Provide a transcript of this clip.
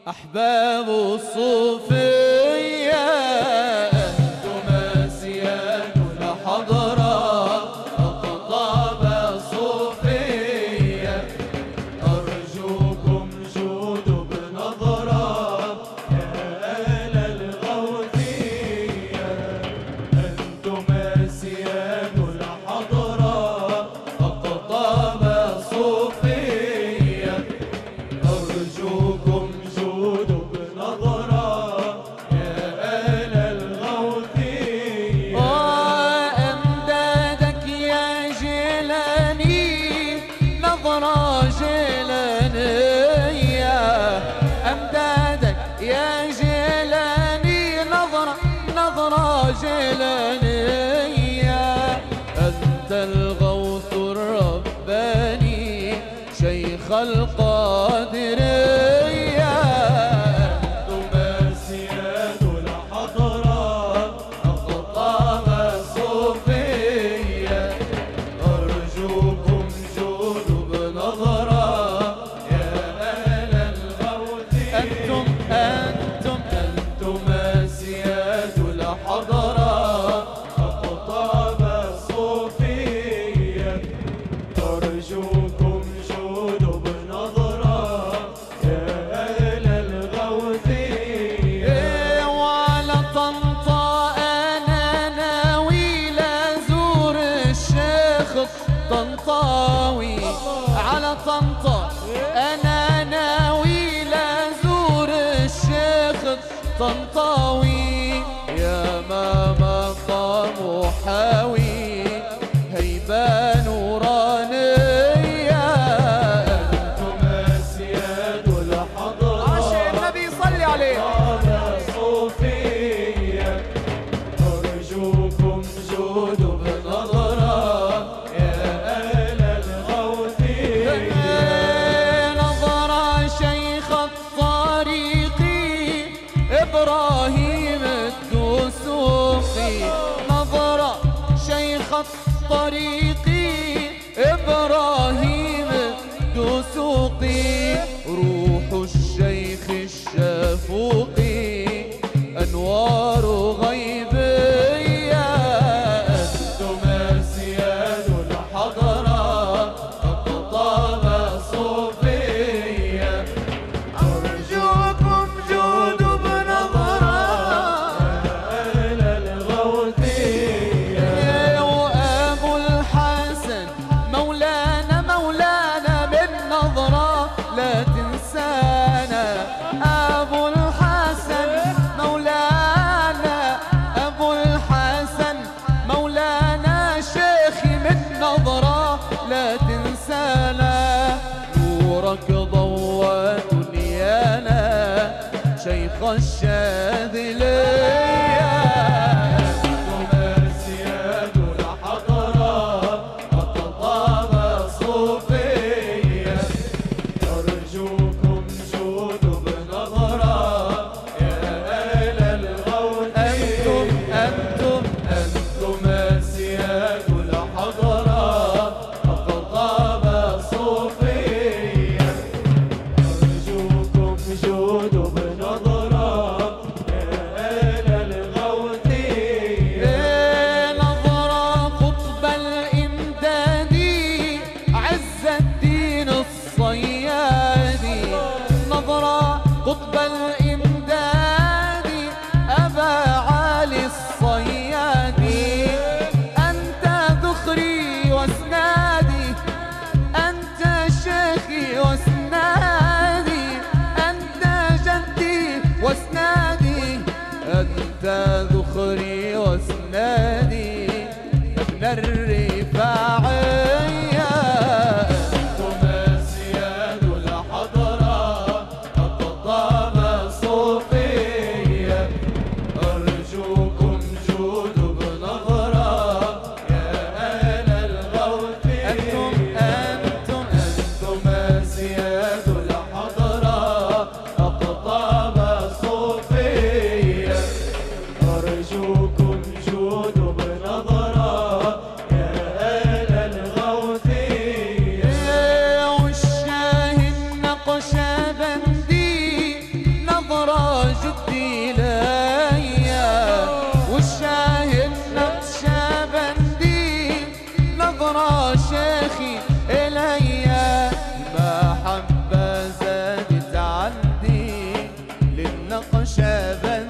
أحباب الصوفية أنتم سياد الحضرة أقطاب صوفية أرجوكم جودوا بنظرة يا أهل الغوثية أنتم سياد الحضرة أقطاب صوفية أرجوكم جودوا بنظرة يا أهل الغوثية أمدادك يا جيلاني نظرة جيلانية أمدادك يا جيلاني نظرة نظرة جيلانية أنت الغوث الرباني شيخ القادرية أنتم سياد الحضرة أقطاب صوفية أرجوكم جودوا بنظرة يا أهل الغوثية أنتم أنتم أنتم سياد الحضرة أقطاب صوفية أرجوكم جودوا بنظرة يا أهل الغوثية وعلى طنطا أنا ناوي لأزور الشيخ الطنطاوي على طنطا أنا ناوي لأزور الشيخ الطنطاوي يا ما مقام حاوي هيبة نورانية أنتم سياد الحضارة عاشق النبي صلي عليه هذا صوفية أرجوكم جودوا بنظرة يا أهل الغوثية نظرة شيخ الطريق إبراهيم الدسوقي نظرة شيخ الطريق إبراهيم الدسوقي روح الشيخ الشفوقي أنوار غيبية أنتم سياد الحضرة أقطاب صوفية أرجوكم جودوا بنظرة أهل الغوثية وأبو الحسن مولانا مولانا بالنظرة لا تنسانا أبو الحسن مولانا أبو الحسن مولانا شيخي من نظرة لا تنسانا نورك ضوى دنيانا شيخ الشاذلية أنتم سياد الحضرة أقطاب صوفية أرجوكم جودوا بنظرة يا أهل الغوثية أنتم أنتم أنتم سياد الحضرة أقطاب صوفية أرجوكم جودوا بنظرة يا أهل الغوثية نظرة قطب الإمدادي عز الدين الصيادي نظرة قطب الإمدادي أبا علي الصيادي أنت ذخري واسنادي أنت شيخي واسنادي أنت جدي واسنادي أنت ذخري واسنادي ابن الرفاعية أنتم سياد الحضرة أقطاب خشبا